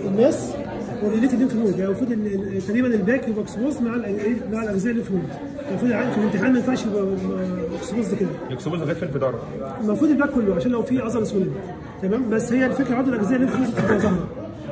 الناس وريليتد لينف نود يعني المفروض ال- ال- تقريبا الباك يبقى اكسبوز مع ال- مع الاجزاء اللينف نود المفروض الع- في الامتحان ما ينفعش يبقى اكسبوز كده يكسبوز لغايه في الفداره المفروض الباك كله عشان لو في عضله سوليد تمام بس هي الفكره عضله الاجزاء اللي في بتبقى ظاهره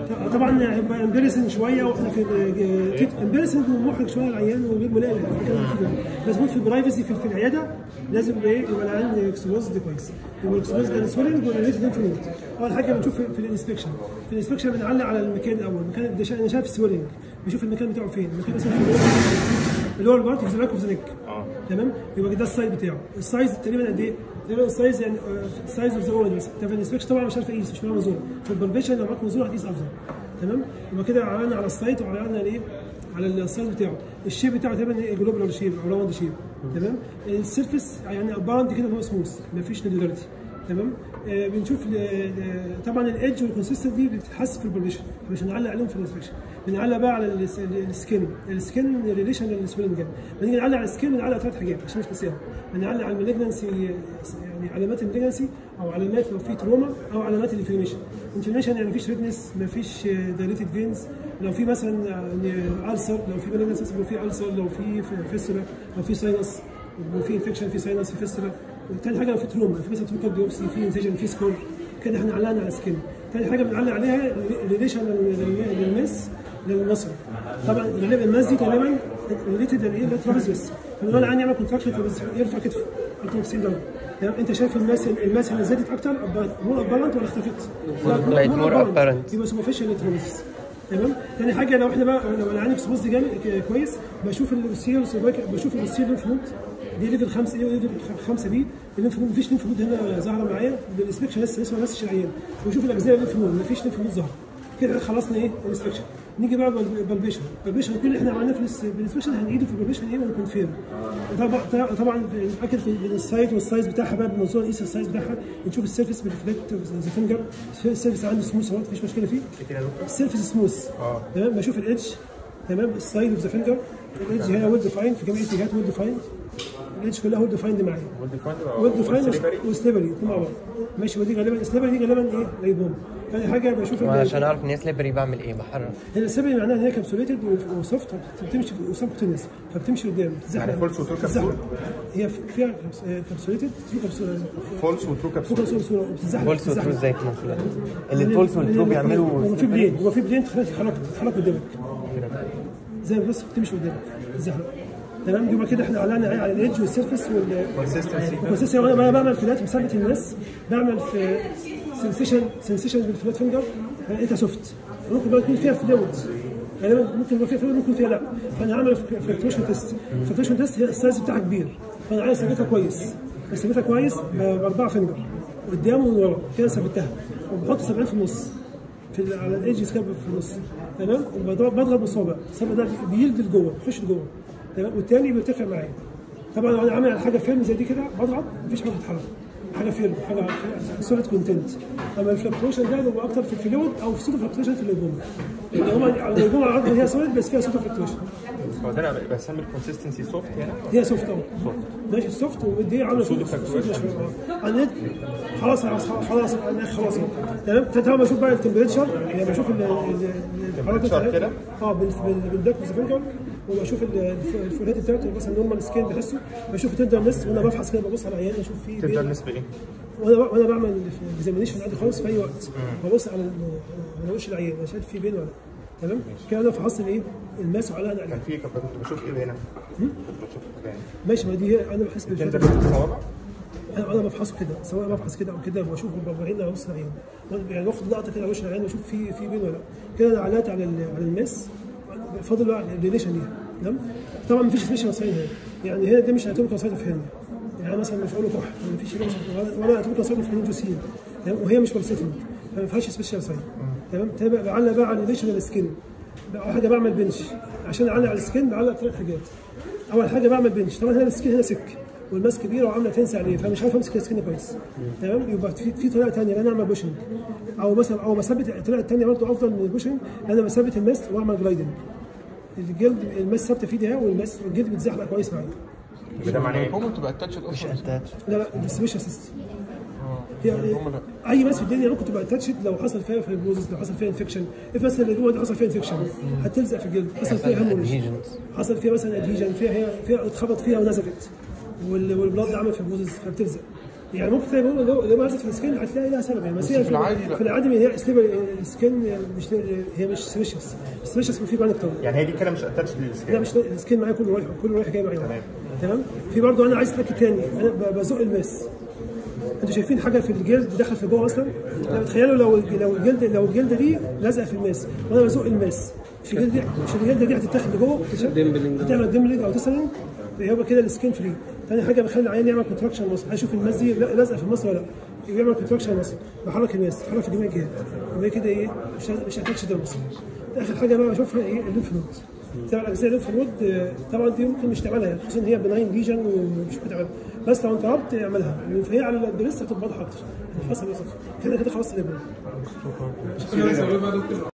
طبعا هيبقى امبيرسنج شويه واحنا في امبيرسنج ومحرج شويه العيان وغير ملائم الكلام ده. بس في برايفسي في, في العياده لازم ايه يبقى العيان اكسبوز ده كويس يبقى الاكسبوز ده سوليد وريليتد لينف نود اول حاجه بنشوف في, في الانسبكشن في الانسبكشن بنعلق على المكان الاول المكان ده شا- انا شايف السويلنج بشوف المكان بتاعه فين المكان مثلا في اللي هو البارت في ذا باك اوف ذا نيك تمام يبقى ده السايز بتاعه السايز تقريبا قد ايه؟ تقريبا السايز يعني سايز اوف ذا اول مثلا طب الانسبكشن طبعا مش عارف اقيس مش معايا منظور في البربيشن لو معاك منظور هتقيس افضل تمام يبقى كده علقنا على السايت وعلقنا على ايه؟ على السايز بتاعه الشيب بتاعه تقريبا ايه جلوبولار شيب او راوند شيب تمام السيرفيس يعني اباوند كده هو سموث مفيش نودولاريتي تمام آه بنشوف ل- ل- طبعا الايدج والكونسيستنت دي بتتحس في البربيشن مش هنعلق عليهم في الانسبكشن بنعلق بقى على الس- السكين السكين ريليشن للسويلنج جامد بنيجي نعلق على السكين بنعلق ثلاث حاجات عشان مش نسيها بنعلق على المالجنسي يعني علامات المالجنسي او علامات لو في تروما او علامات الانفلاميشن الانفلاميشن يعني مفيش ريدنس مفيش دايليتد فينز لو في مثلا يعني السر لو في مالجنسي لو في السر لو في فيستولا لو في ساينس لو في انفكشن في ساينس في فيستولا تاني حاجه لو في تروما في مثلا تروما ديوبسي في انسجن في سكور كده احنا علقنا على السكين تاني حاجه بنعلق عليها ريليشن للمس للمصر طبعا غالبا الماس دي تماما ريليتد لايه للترابيزيوس فلو انا عندي اعمل كونتراكشن يرفع كتفه 90 درجه تمام انت شايف الماس الماس اللي زادت اكتر مور ابارنت ولا اختفت؟ بقت more apparent. يبقى سوبرفيشال ترابيزيوس تمام تاني حاجه لو احنا بقى لو انا عندي اكسبوز جامد ك- كويس بشوف السير بشوف السير لينف نود دي ليفل 5 دي ليفل 5 بي الليمف نود مفيش لينف نود هنا ظاهره معايا بالانسبكشن لسه لسه ما مسش العيان بشوف الاجزاء اللينف نود مفيش لينف نود ظاهره كده خلصنا ايه الانسبكشن نيجي بقى بالبيشن البالبيشن كل اللي احنا عملناه في الاس- بالانسبكشن هنعيده في البالبيشن ايه ونكونفيرم طبعا طبعا نتاكد من السايت والسايز بتاعها بقى بالمنظور نقيس السايز بتاعها نشوف السيرفيس بالفليت ذا فينجر السيرفيس عنده سموث اهو مفيش مشكله فيه السيرفيس سموث اه. تمام بشوف الادج تمام السايد اوف ذا فينجر الادج هنا ويل ديفايند في جميع الاتجاهات ويل ديفايند الادج كلها ويل ديفايند معايا ويل ديفايند وسليبري الاثنين مع بعض ماشي ودي غالبا السليبري دي غالبا ايه ليبوم ثاني حاجه بشوف ال- وعشان اعرف ان هي سليبري بعمل ايه بحرك هي السليبري معناها ان هي كابسوليتد وسوفت بتمشي وسبكوتينس فبتمشي قدام بتتزحلق يعني فولس وترو بتتزحلق. كبسول؟ هي فيها كابسوليتد في كابسول فولس وترو في كبسول كابسول وبتتزحلق فولس وترو بتتزحلق. ازاي في نفس الوقت اللي الفولس والترو بيعملوا هو في بلين هو في بلين تخليك تتحرك تتحرك قدامك زي ما بص بتمشي قدامك تتزحلق تمام يبقى كده احنا علقنا على الايدج والسيرفيس وال كونسيستنسي الكونسيستنسي وانا وانا بعمل فلات مثبت الناس بعمل في سنسيشن سنسيشن بالفلات فينجر لقيتها سوفت ممكن بقى يكون فيها فلويد غالبا ممكن يبقى فيها فلويد ممكن فيها لا فانا عامل فلكتويشن تيست الفلكتويشن تيست هي السايز بتاعها كبير فانا عايز اثبتها كويس اثبتها كويس باربعه فينجر قدام ومن ورا كده ثبتها وبحط 70 في النص في ال- على الايدج سكاب في النص تمام وبضغط بضغط بالصابع الصابع ده بيلد لجوه بيخش لجوه تمام والتاني بيرتفع معايا طبعا لو انا عامل على حاجه فيلم زي دي كده بضغط مفيش حاجه بتتحرك حاجه فيلم حاجه سوليد كونتنت اما الفلكتويشن ده بيبقى اكتر في الفلويد او في صوت الفلكتويشن في الليجوم يعني هما الليجوم على الارض هي سوليد بس فيها صوت فلكتويشن هو ده انا بسمي الكونسيستنسي سوفت هنا هي سوفت اهو ماشي السوفت ودي عامله صوت صوت fluctuation. شويه على النت خلاص خلاص خلاص أنا خلاص تمام تمام بشوف بقى التمبريتشر يعني بشوف ال- ال- الحراره Temperature كده؟ اه بال- بال- بالدك فينجر وبشوف ال- الف- الفولات بتاعته مثلا نورمال سكين بحسه بشوف تندر نس وانا بفحص كده ببص على العيان اشوف فيه تبدا بين- النسبه ايه؟ وانا وانا بعمل اكزامينيشن عادي خالص في اي وقت ببص على ال- على وش العيان انا شايف فيه بين ولا لا تمام كده انا فحصت الايه الماس وعلقنا عليه كان في كنت بشوف ايه هنا؟ كنت بشوف يعني ماشي ما دي هي انا بحس تندر بالفرق نسبه صوابع انا انا بفحصه كده سواء بفحص كده او كده بشوف بعين على وش العين يعني باخد لقطه كده على وش العين واشوف في في بين ولا لا كده انا علقت على ال- على الماس فاضل بقى الريليشن ليها تمام طبعا مفيش سبيشال ساين هنا يعني هنا دي مش هتبقى سايد في هنا يعني مثلا مش هقول له كح مفيش هنا مش- ولا هتبقى سايد في الجوسين تمام وهي مش بلسيتنج فما فيهاش سبيشال ساين تمام تاني بقى بعلق بقى على الريليشن للسكين اول حاجه بعمل بنش عشان اعلق على السكين بعلق ثلاث حاجات اول حاجه بعمل بنش طبعا هنا السكين هنا سك والماس كبيره وعامله تنسى عليه فمش عارف امسك السكين كويس تمام يبقى في في طريقه ثانيه انا اعمل بوشنج او مثلا او بثبت الطريقه الثانيه برضه افضل من البوشنج ان انا بثبت الماس واعمل جلايدنج الجلد الماس ثابته في ايديها والماس والجلد بيتزحلق كويس معايا ده معناه ايه؟ الهومو تبقى اتاتشد مش اصلا اتاتش لا لا ده سبيشال سيستم هي اي ماس في الدنيا ممكن تبقى اتاتشد لو حصل فيها فيبروزس لو حصل فيها انفكشن اف مثلا اللي جوه دي حصل فيها انفكشن هتلزق في الجلد حصل فيها هيموريج adhesions. حصل فيها مثلا ادهيجن فيها هي فيها اتخبط فيها ونزفت وال- والبلاد عمل فيبروزس فبتلزق يعني ممكن تلاقي لو لو لو نزلت في السكين هتلاقي لها سبب يعني بس هي في العادي لا. في العادي هي سليب السكين مش هي مش سبيشس سبيشس في بانك طبعا يعني هي دي كده مش اتاتش لا للسكين مش السكين معايا كله رايح كله رايح جاي معايا تمام. تمام في برضه انا عايز اتاكد تاني انا ب- بزق الماس انتوا شايفين حاجه في الجلد دخلت لجوه اصلا لو تخيلوا لو لو الجلد لو الجلده دي لازقه في الماس وانا بزق الماس مش الجلد دي مش الجلده دي هتتاخد لجوه هتعمل ديمبلينج او تسلنج يبقى كده السكين فري تاني حاجه بخلي العيان يعمل كونتراكشن مصر هشوف الماس دي لا- لازقه في المصر ولا لا يعمل كونتراكشن مصر بحرك الماس بحرك في جميع الجهات يبقى كده ايه مش مش هتاتش ده مصر اخر حاجه بقى بشوفها ايه الليمف نود تبع الاجزاء الليمف نود آه، طبعا دي ممكن مش تعملها يعني خصوصا ان هي بناين ليجن ومش بتعملها بس لو انت عرفت اعملها فهي على الدرس هتبقى واضحه اكتر الفصل كده كده خلاص الابره